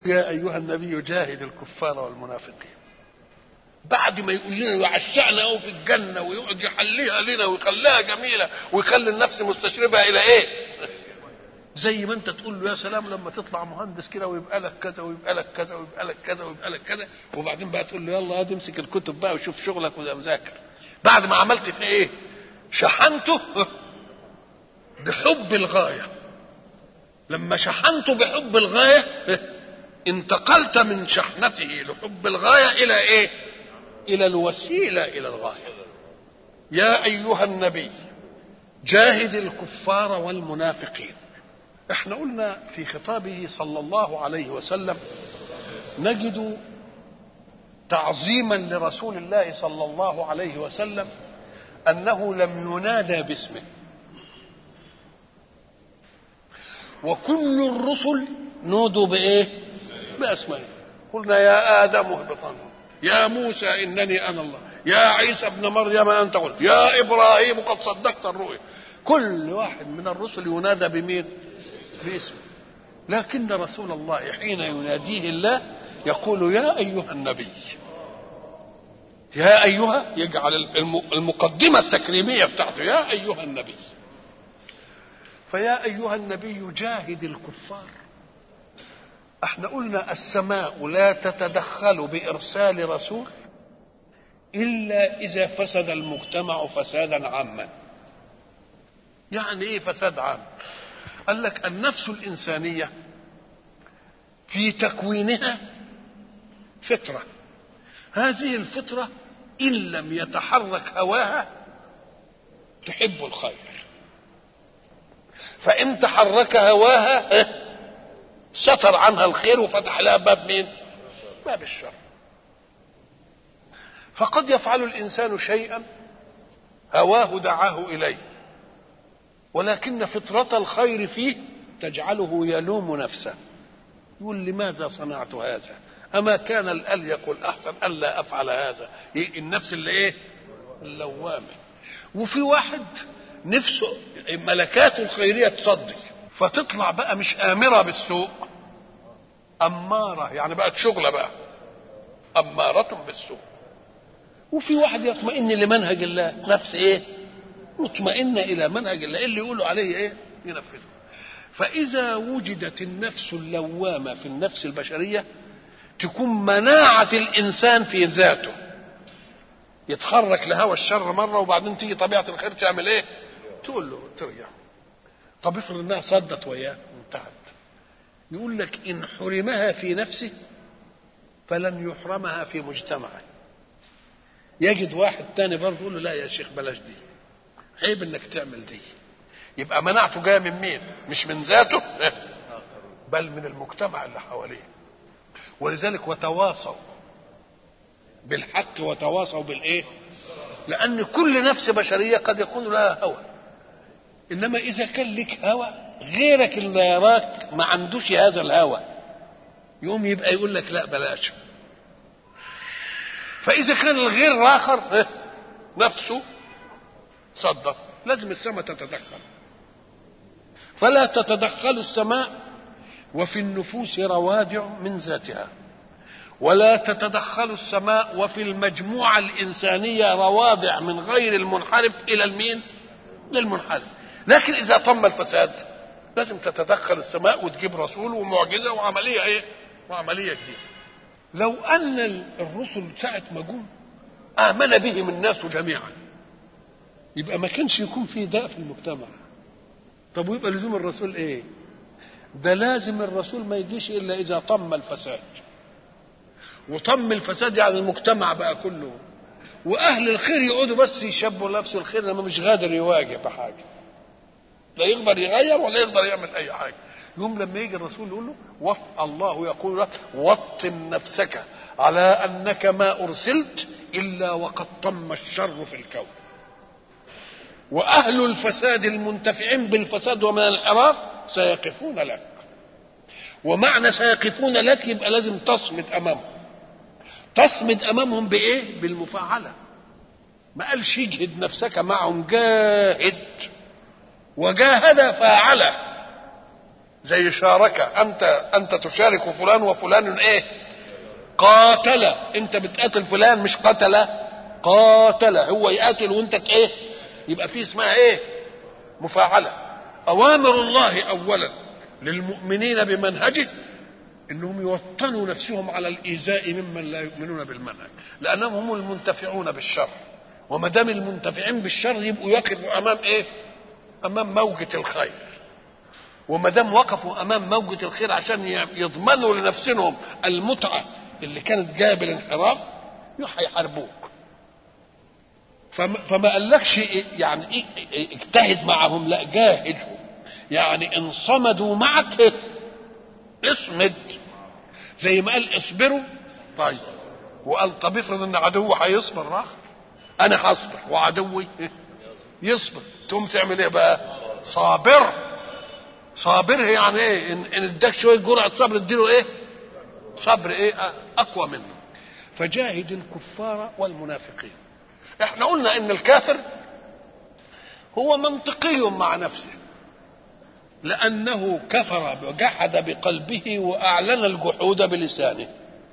يا أيها النبي جاهد الكفار والمنافقين بعد ما يقول لنا يعشقنا أو في الجنة ويقعد يحليها لنا ويخليها جميلة ويخلي النفس مستشربها إلى إيه زي ما انت تقول له يا سلام لما تطلع مهندس كده ويبقى لك كذا ويبقى لك كذا ويبقى لك كذا ويبقى لك كذا وبعدين بقى تقول له يلا يا امسك الكتب بقى وشوف شغلك وذاكر بعد ما عملت في ايه شحنته بحب الغايه لما شحنته بحب الغايه انتقلت من شحنته لحب الغايه الى ايه الى الوسيله الى الغايه يا ايها النبي جاهد الكفار والمنافقين احنا قلنا في خطابه صلى الله عليه وسلم نجد تعظيما لرسول الله صلى الله عليه وسلم انه لم ينادى باسمه وكل الرسل نودوا بايه باسمائه قلنا يا ادم اهبط يا موسى انني انا الله يا عيسى ابن مريم انت قلت يا ابراهيم قد صدقت الرؤيا كل واحد من الرسل ينادى بمين باسمه لكن رسول الله حين يناديه الله يقول يا ايها النبي يا ايها يجعل المقدمه التكريميه بتاعته يا ايها النبي فيا ايها النبي جاهد الكفار احنا قلنا السماء لا تتدخل بارسال رسول الا اذا فسد المجتمع فسادا عاما يعني ايه فساد عام قال لك النفس الانسانيه في تكوينها فطره هذه الفطره ان لم يتحرك هواها تحب الخير فان تحرك هواها ستر عنها الخير وفتح لها باب مين باب الشر فقد يفعل الانسان شيئا هواه دعاه اليه ولكن فطرة الخير فيه تجعله يلوم نفسه يقول لماذا صنعت هذا أما كان الأليق الأحسن ألا أفعل هذا إيه النفس اللي إيه اللوامة وفي واحد نفسه ملكاته الخيرية تصدي فتطلع بقى مش آمرة بالسوء أمارة يعني بقت شغلة بقى أمارة بالسوء وفي واحد يطمئن لمنهج الله نفس إيه مطمئنة إلى منهج الله اللي يقولوا عليه إيه ينفذه فإذا وجدت النفس اللوامة في النفس البشرية تكون مناعة الإنسان في ذاته يتحرك لهوى الشر مرة وبعدين تيجي طبيعة الخير تعمل إيه تقول له ترجع طب افرض انها صدت وياه وانتهت يقول لك ان حرمها في نفسه فلن يحرمها في مجتمعه يجد واحد تاني برضه يقول له لا يا شيخ بلاش دي عيب انك تعمل دي يبقى مناعته جايه من مين مش من ذاته بل من المجتمع اللي حواليه ولذلك وتواصوا بالحق وتواصوا بالايه لان كل نفس بشريه قد يكون لها هوى انما اذا كان لك هوى غيرك اللي يراك ما عندوش هذا الهوى يقوم يبقى يقول لك لا بلاش فاذا كان الغير الاخر نفسه صدق لازم السماء تتدخل فلا تتدخل السماء وفي النفوس روادع من ذاتها ولا تتدخل السماء وفي المجموعة الإنسانية روادع من غير المنحرف إلى المين؟ للمنحرف لكن إذا تم الفساد لازم تتدخل السماء وتجيب رسول ومعجزة وعملية إيه؟ وعملية جديدة لو أن الرسل ساعة ما جم آمن بهم الناس جميعا يبقى ما كانش يكون في داء في المجتمع طب ويبقى لزوم الرسول ايه ده لازم الرسول ما يجيش الا اذا طم الفساد وطم الفساد يعني المجتمع بقى كله واهل الخير يقعدوا بس يشبوا نفسه الخير لما مش قادر يواجه بحاجه لا يقدر يغير ولا يقدر يعمل اي حاجه يوم لما يجي الرسول يقول له وط الله يقول له وطن نفسك على انك ما ارسلت الا وقد طم الشر في الكون واهل الفساد المنتفعين بالفساد ومن الانحراف سيقفون لك ومعنى سيقفون لك يبقى لازم تصمد امامهم تصمد امامهم بايه بالمفاعله ما قالش اجهد نفسك معهم جاهد وجاهد فاعله زي شارك انت انت تشارك فلان وفلان ايه قاتل انت بتقاتل فلان مش قتل قاتل هو يقاتل وانت ايه يبقى في اسمها ايه مفاعله اوامر الله اولا للمؤمنين بمنهجه انهم يوطنوا نفسهم على الايذاء ممن لا يؤمنون بالمنهج لانهم هم المنتفعون بالشر وما دام المنتفعين بالشر يبقوا يقفوا امام ايه امام موجه الخير وما دام وقفوا امام موجه الخير عشان يضمنوا لنفسهم المتعه اللي كانت جايه بالانحراف هيحاربوك فما, فما قالكش يعني اجتهد معهم لا جاهدهم يعني ان صمدوا معك اصمد زي ما قال اصبروا طيب وقال طب افرض ان عدو هيصبر راح انا هصبر وعدوي يصبر تقوم تعمل ايه بقى صابر صابر يعني ايه ان ان اداك شويه جرعه صبر اديله ايه صبر ايه اقوى منه فجاهد الكفار والمنافقين احنا قلنا ان الكافر هو منطقي مع نفسه لأنه كفر وجحد بقلبه وأعلن الجحود بلسانه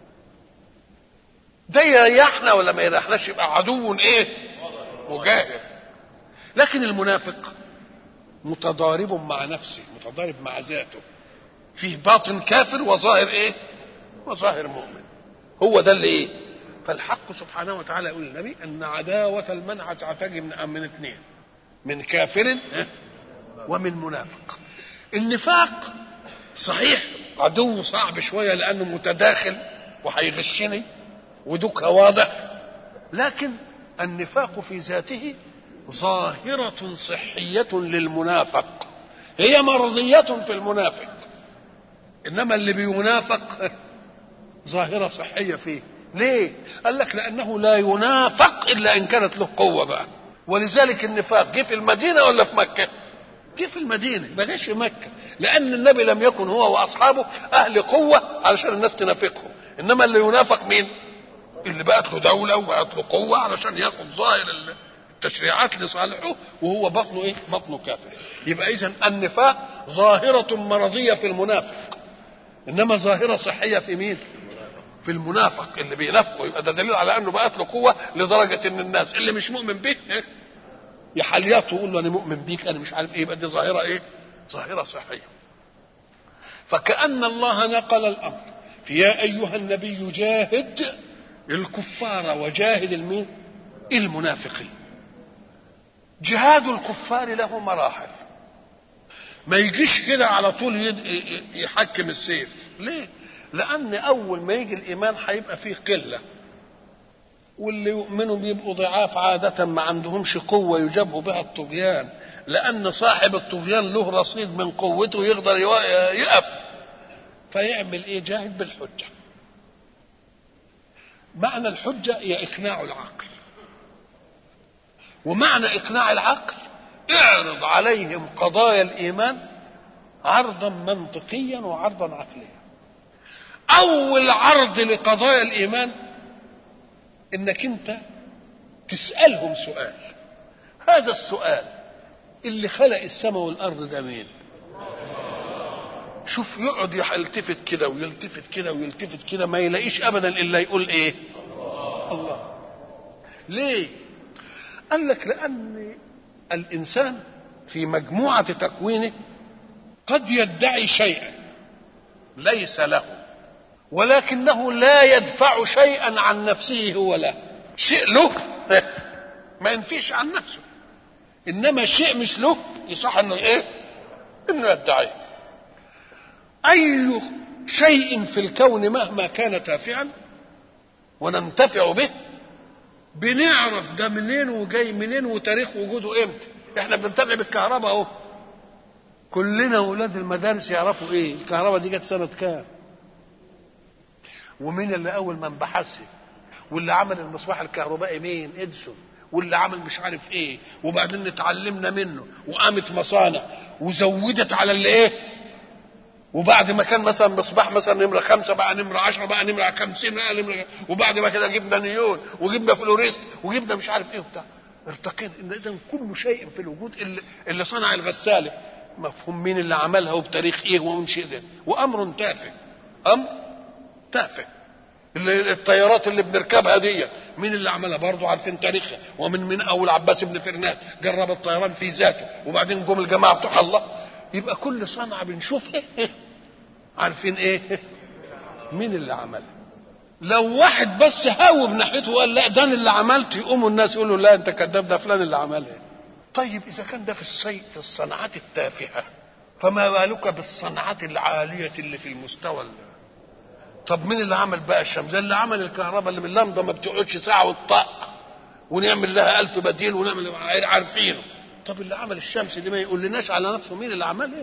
ده يريحنا ولا ما يريحناش يبقى عدو ايه مجاهد لكن المنافق متضارب مع نفسه متضارب مع ذاته فيه باطن كافر وظاهر ايه وظاهر مؤمن هو ده اللي ايه فالحق سبحانه وتعالى يقول للنبي ان عداوة المنع تعتقي من من اثنين من كافر ومن منافق النفاق صحيح عدو صعب شويه لانه متداخل وهيغشني ودوكها واضح لكن النفاق في ذاته ظاهرة صحية للمنافق هي مرضية في المنافق إنما اللي بينافق ظاهرة صحية فيه ليه؟ قال لك لأنه لا ينافق إلا إن كانت له قوة بقى ولذلك النفاق جه في المدينة ولا في مكة؟ جه في المدينة ما جاش في مكة لأن النبي لم يكن هو وأصحابه أهل قوة علشان الناس تنافقهم إنما اللي ينافق مين؟ اللي بقت له دولة وبقت له قوة علشان ياخد ظاهر التشريعات لصالحه وهو بطنه إيه؟ بطنه كافر يبقى إذا النفاق ظاهرة مرضية في المنافق إنما ظاهرة صحية في مين؟ في المنافق اللي بينافقه يبقى ده دليل على انه بقت له قوه لدرجه ان الناس اللي مش مؤمن به إيه؟ يحلياته يقول له انا مؤمن بيك انا مش عارف ايه يبقى دي ظاهره ايه؟ ظاهره صحيه. فكأن الله نقل الامر في يا ايها النبي جاهد الكفار وجاهد المين؟ المنافقين. جهاد الكفار له مراحل. ما يجيش كده على طول يحكم السيف، ليه؟ لأن أول ما يجي الإيمان هيبقى فيه قلة. واللي يؤمنوا بيبقوا ضعاف عادة ما عندهمش قوة يجابهوا بها الطغيان لأن صاحب الطغيان له رصيد من قوته يقدر يقف فيعمل إيه جاهد بالحجة معنى الحجة هي إقناع العقل ومعنى إقناع العقل اعرض عليهم قضايا الإيمان عرضا منطقيا وعرضا عقليا أول عرض لقضايا الإيمان انك انت تسالهم سؤال هذا السؤال اللي خلق السماء والارض ده مين شوف يقعد يلتفت كده ويلتفت كده ويلتفت كده ما يلاقيش ابدا الا يقول ايه الله ليه قال لك لان الانسان في مجموعه تكوينه قد يدعي شيئا ليس له ولكنه لا يدفع شيئا عن نفسه هو له شيء له ما ينفيش عن نفسه انما شيء مش له يصح انه ايه انه يدعيه اي شيء في الكون مهما كان تافها وننتفع به بنعرف ده منين وجاي منين وتاريخ وجوده امتى احنا بننتفع بالكهرباء اهو كلنا اولاد المدارس يعرفوا ايه الكهرباء دي جت سنه كام ومين اللي اول من بحثها واللي عمل المصباح الكهربائي مين اديسون واللي عمل مش عارف ايه وبعدين اتعلمنا منه وقامت مصانع وزودت على اللي ايه وبعد ما كان مثلا مصباح مثلا نمره خمسه بقى نمره عشرة بقى نمره خمسين بقى نمره وبعد ما كده جبنا نيون وجبنا فلوريست وجبنا مش عارف ايه وبتاع ارتقينا ان اذا كل شيء في الوجود اللي, اللي صنع الغساله مفهوم مين اللي عملها وبتاريخ ايه ومن شيء ده وامر تافه امر تافه اللي الطيارات اللي بنركبها دي مين اللي عملها برضه عارفين تاريخها ومن من اول عباس بن فرناس جرب الطيران في ذاته وبعدين جم الجماعه بتوع الله يبقى كل صنعه بنشوفها عارفين ايه مين اللي عملها لو واحد بس هاوب ناحيته وقال لا ده أنا اللي عملت يقوموا الناس يقولوا لا انت كذاب ده فلان اللي عملها طيب اذا كان ده في الصي في الصناعات التافهه فما بالك بالصناعات العاليه اللي في المستوى ال- طب مين اللي عمل بقى الشمس ده اللي عمل الكهرباء اللي من اللمضه ما بتقعدش ساعه وتطق ونعمل لها ألف بديل ونعمل عارفينه طب اللي عمل الشمس دي ما يقولناش على نفسه مين اللي عملها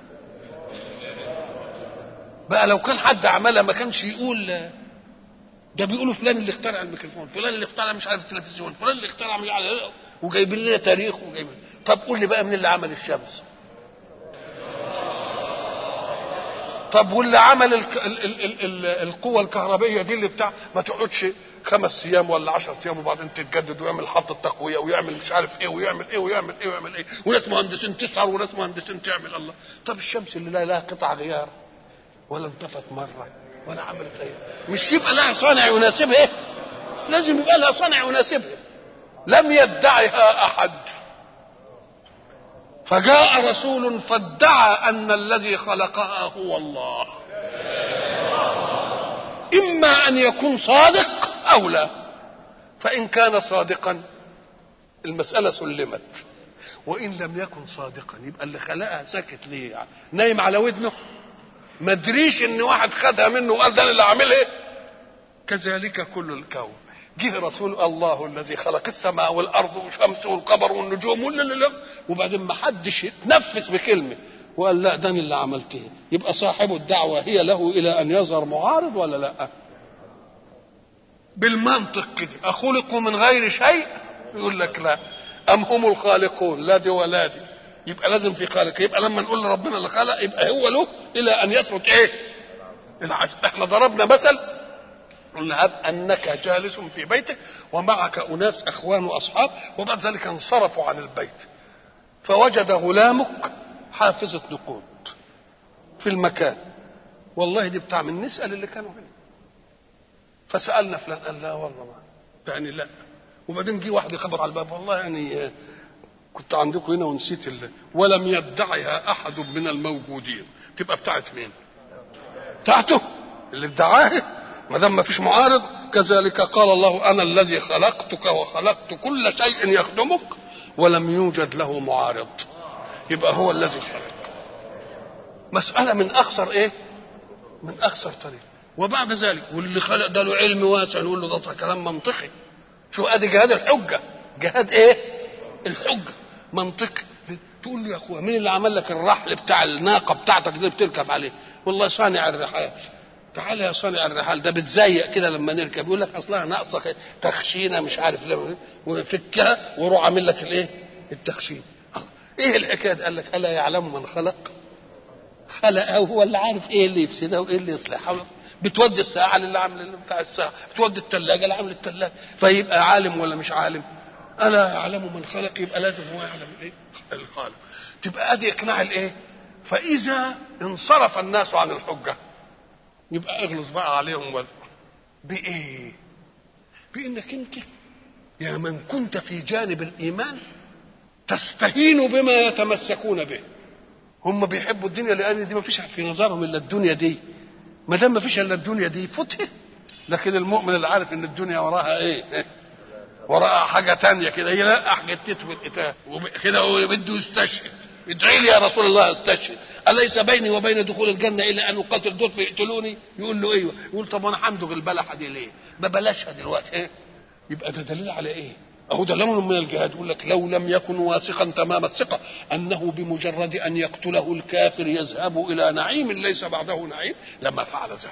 بقى لو كان حد عملها ما كانش يقول ده بيقولوا فلان اللي اخترع الميكروفون فلان اللي اخترع مش عارف التلفزيون فلان اللي اخترع مش عارف وجايبين لنا تاريخ وجايبين طب قول لي بقى مين اللي عمل الشمس طب واللي عمل ال ال ال ال ال القوة الكهربية دي اللي بتاع ما تقعدش خمس ايام ولا 10 ايام وبعدين تتجدد ويعمل حطة تقوية ويعمل مش عارف ايه ويعمل ايه ويعمل ايه ويعمل ايه وناس مهندسين تسهر وناس مهندسين تعمل الله طب الشمس اللي لا لها قطع غيار ولا انطفت مرة ولا عملت ايه مش يبقى لها صانع يناسبها إيه؟ لازم يبقى لها صانع يناسبها لم يدعها احد فجاء رسول فادعى ان الذي خلقها هو الله اما ان يكون صادق او لا فان كان صادقا المساله سلمت وان لم يكن صادقا يبقى اللي خلقها ساكت ليه نايم على ودنه ما ادريش ان واحد خدها منه وقال ده اللي عاملها كذلك كل الكون جه رسول الله الذي خلق السماء والارض والشمس والقمر والنجوم ولا وبعدين ما حدش يتنفس بكلمه وقال لا ده أنا اللي عملته يبقى صاحب الدعوه هي له الى ان يظهر معارض ولا لا بالمنطق كده اخلقوا من غير شيء يقول لك لا ام هم الخالقون لا دي ولا دي يبقى لازم في خالق يبقى لما نقول لربنا اللي خلق يبقى هو له الى ان يثبت ايه العزم احنا ضربنا مثل قلنا هب انك جالس في بيتك ومعك اناس اخوان واصحاب وبعد ذلك انصرفوا عن البيت فوجد غلامك حافظة نقود في المكان والله دي بتاع من نسأل اللي كانوا هنا فسألنا فلان قال لا والله ما يعني لا وبعدين جه واحد يخبط على الباب والله يعني كنت عندكم هنا ونسيت الله ولم يدعها احد من الموجودين تبقى بتاعت مين بتاعته اللي ادعاها ما دام ما فيش معارض كذلك قال الله انا الذي خلقتك وخلقت كل شيء يخدمك ولم يوجد له معارض يبقى هو الذي خلق مسألة من أخسر إيه؟ من أخسر طريق وبعد ذلك واللي خلق ده له علم واسع نقول له ده كلام منطقي شو ادي جهاد الحجة جهاد ايه؟ الحجة منطقي تقول له يا اخويا مين اللي عمل لك الرحل بتاع الناقة بتاعتك دي بتركب عليه؟ والله صانع الرحال تعالى يا صانع الرحال ده بتزيق كده لما نركب يقول لك اصلها ناقصه تخشينه مش عارف ليه وفكها وروح عامل لك الايه؟ التخشين ايه الحكايه قال لك الا يعلم من خلق خلقه هو اللي عارف ايه اللي يفسدها وايه اللي يصلحها بتودي الساعه للي عامل بتاع الساعه بتودي الثلاجه اللي عامل الثلاجه فيبقى عالم ولا مش عالم الا يعلم من خلق يبقى لازم هو يعلم الايه الخالق تبقى ادي اقناع الايه فاذا انصرف الناس عن الحجه يبقى اغلظ بقى عليهم بايه بانك انت يا من كنت في جانب الايمان تستهين بما يتمسكون به هم بيحبوا الدنيا لان دي ما فيش في نظرهم الا الدنيا دي ما دام ما فيش الا الدنيا دي فتح لكن المؤمن اللي عارف ان الدنيا وراها ايه وراها حاجه تانية كده يلقح جتته بالقتال كده بده يستشهد ادعي لي يا رسول الله استشهد اليس بيني وبين دخول الجنه الا ان اقاتل دول فيقتلوني يقول له ايوه يقول طب انا همدغ البلحه دي ليه ما بلاشها دلوقتي ايه يبقى ده دليل على ايه أهو ده لون من الجهاد يقول لك لو لم يكن واثقا تمام الثقة أنه بمجرد أن يقتله الكافر يذهب إلى نعيم ليس بعده نعيم لما فعل ذلك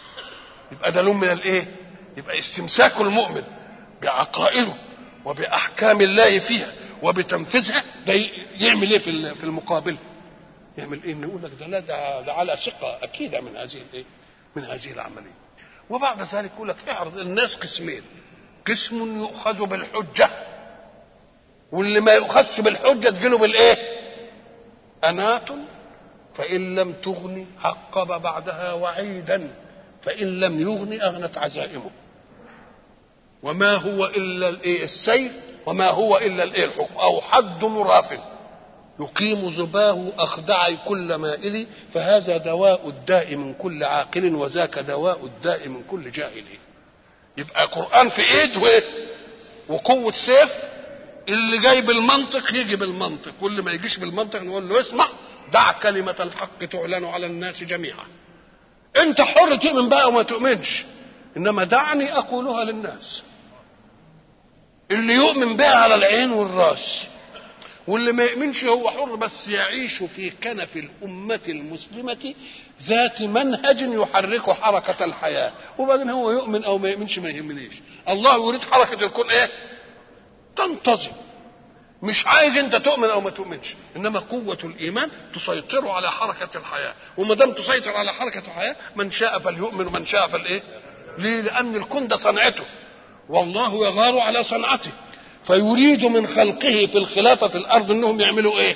يبقى ده لون من الإيه يبقى استمساك المؤمن بعقائده وبأحكام الله فيها وبتنفيذها ده يعمل إيه في في المقابل يعمل إيه يقول لك ده لا ده, ده على ثقة أكيدة من هذه الإيه من هذه العملية وبعد ذلك يقول لك اعرض الناس قسمين قسم يؤخذ بالحجة واللي ما يؤخذش بالحجة تجيله بالإيه؟ أنات فإن لم تغن عقب بعدها وعيدا فإن لم يغن أغنت عزائمه وما هو إلا الإيه السير وما هو إلا الإيه الحكم أو حد مراف يقيم زباه أخدعي كل مائل فهذا دواء الداء من كل عاقل وذاك دواء الداء من كل جاهل يبقى قرآن في إيد وإيه وقوة سيف اللي جاي بالمنطق يجي بالمنطق واللي ما يجيش بالمنطق نقول له اسمع دع كلمة الحق تعلن على الناس جميعا انت حر تؤمن بقى وما تؤمنش انما دعني اقولها للناس اللي يؤمن بها على العين والراس واللي ما يؤمنش هو حر بس يعيش في كنف الأمة المسلمة ذات منهج يحرك حركة الحياة وبعدين هو يؤمن أو ما يؤمنش ما يهمنيش الله يريد حركة الكون إيه تنتظم مش عايز انت تؤمن او ما تؤمنش انما قوه الايمان تسيطر على حركه الحياه وما دام تسيطر على حركه الحياه من شاء فليؤمن ومن شاء فالايه ليه لان الكون ده صنعته والله يغار على صنعته فيريد من خلقه في الخلافه في الارض انهم يعملوا ايه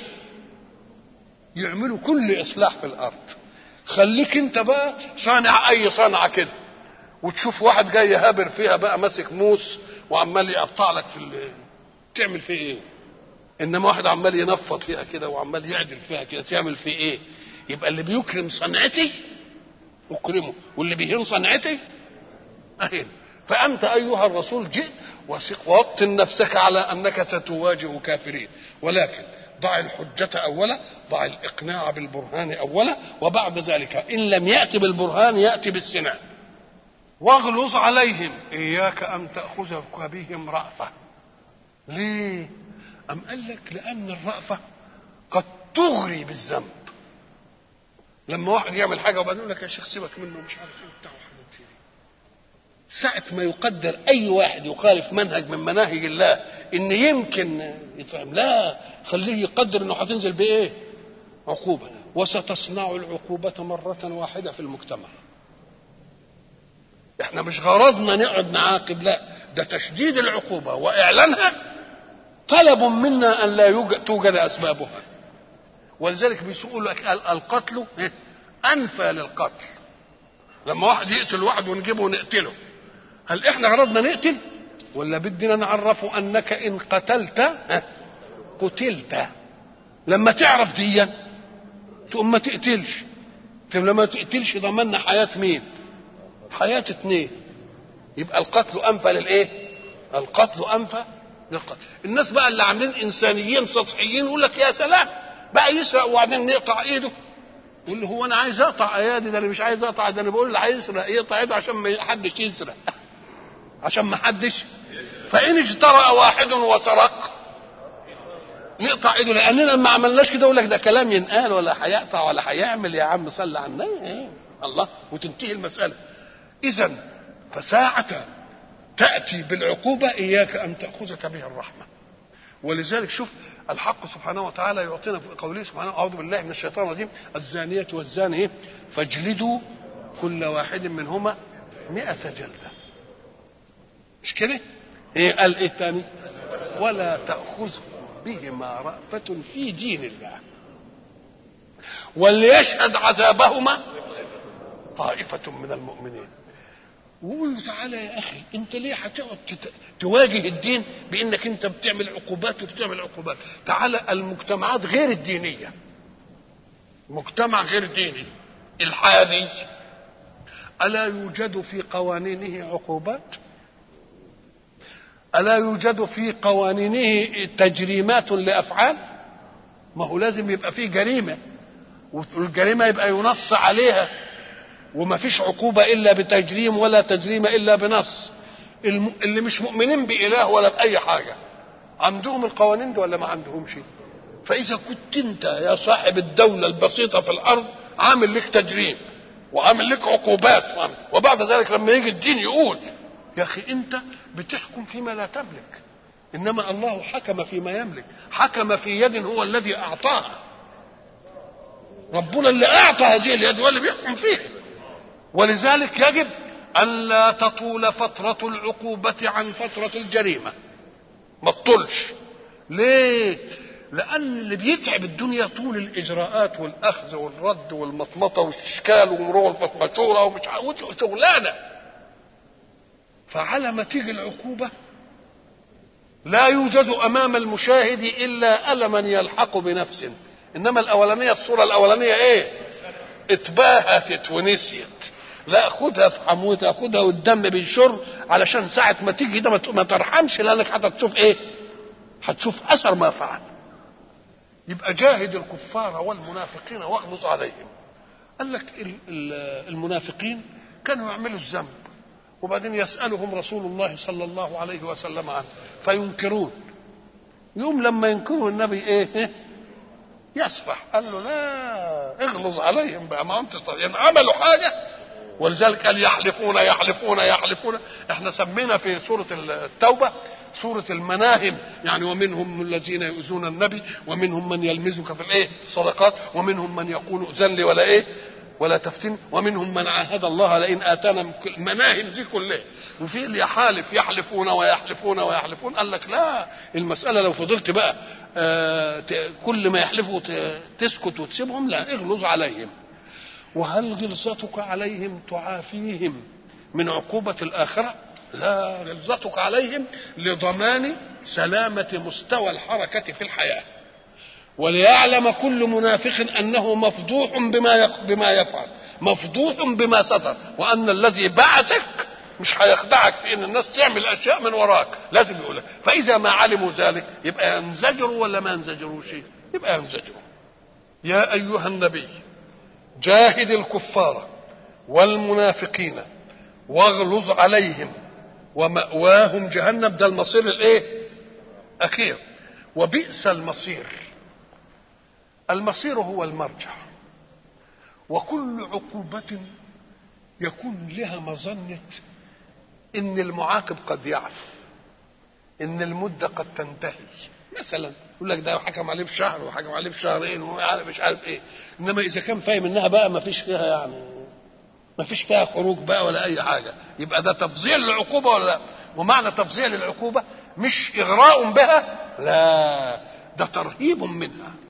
يعملوا كل اصلاح في الارض خليك انت بقى صانع اي صنعه كده وتشوف واحد جاي هابر فيها بقى ماسك موس وعمال يقطع لك في ال... تعمل فيه ايه انما واحد عمال ينفض فيها كده وعمال يعدل فيها كده تعمل فيه ايه يبقى اللي بيكرم صنعتي اكرمه واللي بيهين صنعتي اهين فانت ايها الرسول جئت وثق ووطن نفسك على انك ستواجه كافرين ولكن ضع الحجة أولا ضع الإقناع بالبرهان أولا وبعد ذلك إن لم يأتي بالبرهان يأتي بالسنان واغلظ عليهم إياك أن تأخذ بهم رأفة ليه أم قال لك لأن الرأفة قد تغري بالذنب لما واحد يعمل حاجة وبعدين يقول لك يا شيخ سيبك منه مش عارف ايه بتاع ساعة ما يقدر أي واحد يخالف منهج من مناهج الله إن يمكن يفهم لا خليه يقدر إنه هتنزل بإيه؟ عقوبة وستصنع العقوبة مرة واحدة في المجتمع. إحنا مش غرضنا نقعد نعاقب لا ده تشديد العقوبة وإعلانها طلب منا أن لا يوجد توجد أسبابها. ولذلك بيقول لك القتل أنفى للقتل. لما واحد يقتل واحد ونجيبه ونقتله هل احنا غرضنا نقتل ولا بدنا نعرفه انك ان قتلت قتلت لما تعرف ديا تقوم ما تقتلش طب لما تقتلش ضمننا حياة مين حياة اتنين يبقى القتل انفى للايه القتل انفى للقتل الناس بقى اللي عاملين انسانيين سطحيين يقول لك يا سلام بقى يسرق وبعدين نقطع ايده يقول له هو انا عايز اقطع ايادي ده انا مش عايز اقطع ده انا بقول اللي هيسرق يقطع ايده عشان ما حدش يسرق عشان ما حدش فان اجترأ واحد وسرق نقطع ايده لاننا ما عملناش كده يقول لك ده كلام ينقال ولا هيقطع ولا هيعمل يا عم صلي على النبي إيه؟ الله وتنتهي المساله اذا فساعة تأتي بالعقوبة إياك أن تأخذك بها الرحمة ولذلك شوف الحق سبحانه وتعالى يعطينا في قوله سبحانه أعوذ بالله من الشيطان الرجيم الزانية والزاني فاجلدوا كل واحد منهما مئة جلدة مش كده؟ ايه قال ايه الثاني؟ ولا تأخذ بهما رأفة في دين الله وليشهد عذابهما طائفة من المؤمنين وقول له تعالى يا اخي انت ليه هتقعد تواجه الدين بانك انت بتعمل عقوبات وبتعمل عقوبات تعالى المجتمعات غير الدينيه مجتمع غير ديني الحادي الا يوجد في قوانينه عقوبات الا يوجد في قوانينه تجريمات لافعال ما هو لازم يبقى فيه جريمه والجريمه يبقى ينص عليها وما فيش عقوبة إلا بتجريم ولا تجريم إلا بنص اللي مش مؤمنين بإله ولا بأي حاجة عندهم القوانين دي ولا ما عندهمش فإذا كنت أنت يا صاحب الدولة البسيطة في الأرض عامل لك تجريم وعامل لك عقوبات وعامل وبعد ذلك لما يجي الدين يقول يا أخي أنت بتحكم فيما لا تملك إنما الله حكم فيما يملك حكم في يد هو الذي أعطاها ربنا اللي أعطى هذه اليد هو اللي بيحكم فيها ولذلك يجب ألا تطول فترة العقوبة عن فترة الجريمة ما تطولش ليه لان اللي بيتعب الدنيا طول الاجراءات والاخذ والرد والمطمطه والاشكال ومرور الفطمشوره ومش عارف شغلانه فعلى ما تيجي العقوبه لا يوجد امام المشاهد الا الما يلحق بنفسه انما الاولانيه الصوره الاولانيه ايه اتباهت ونسيت لا خدها في حموتها خدها والدم بيشر علشان ساعة ما تيجي ده ما ترحمش لأنك هتشوف إيه؟ هتشوف أثر ما فعل. يبقى جاهد الكفار والمنافقين واغلظ عليهم. قال لك المنافقين كانوا يعملوا الذنب وبعدين يسألهم رسول الله صلى الله عليه وسلم عنه فينكرون. يوم لما ينكروا النبي إيه؟ يسفح قال له لا اغلظ عليهم بقى ما انت يعني عملوا حاجه ولذلك قال يحلفون يحلفون يحلفون احنا سمينا في سورة التوبة سورة المناهم يعني ومنهم الذين يؤذون النبي ومنهم من يلمزك في الايه صدقات ومنهم من يقول ائذن لي ولا ايه ولا تفتن ومنهم من عاهد الله لئن اتانا المناهم دي كلها وفي اللي يحالف يحلفون ويحلفون ويحلفون قال لك لا المسألة لو فضلت بقى آه كل ما يحلفوا تسكت وتسيبهم لا اغلظ عليهم وهل غلظتك عليهم تعافيهم من عقوبة الآخرة لا غلظتك عليهم لضمان سلامة مستوى الحركة في الحياة وليعلم كل منافق أنه مفضوح بما بما يفعل مفضوح بما ستر وأن الذي بعثك مش هيخدعك في ان الناس تعمل اشياء من وراك لازم يقولك فاذا ما علموا ذلك يبقى ينزجروا ولا ما ينزجروش يبقى ينزجروا يا ايها النبي جاهد الكفار والمنافقين واغلظ عليهم ومأواهم جهنم ده المصير الايه اخير وبئس المصير المصير هو المرجع وكل عقوبة يكون لها مظنة ان المعاقب قد يعفو ان المدة قد تنتهي مثلا يقول لك ده حكم عليه بشهر وحكم عليه بشهرين ومش عارف ايه انما اذا كان فاهم انها بقى ما فيش فيها يعني ما فيش فيها خروج بقى ولا اي حاجه يبقى ده تفضيل للعقوبه ولا لا ومعنى تفضيل للعقوبه مش اغراء بها لا ده ترهيب منها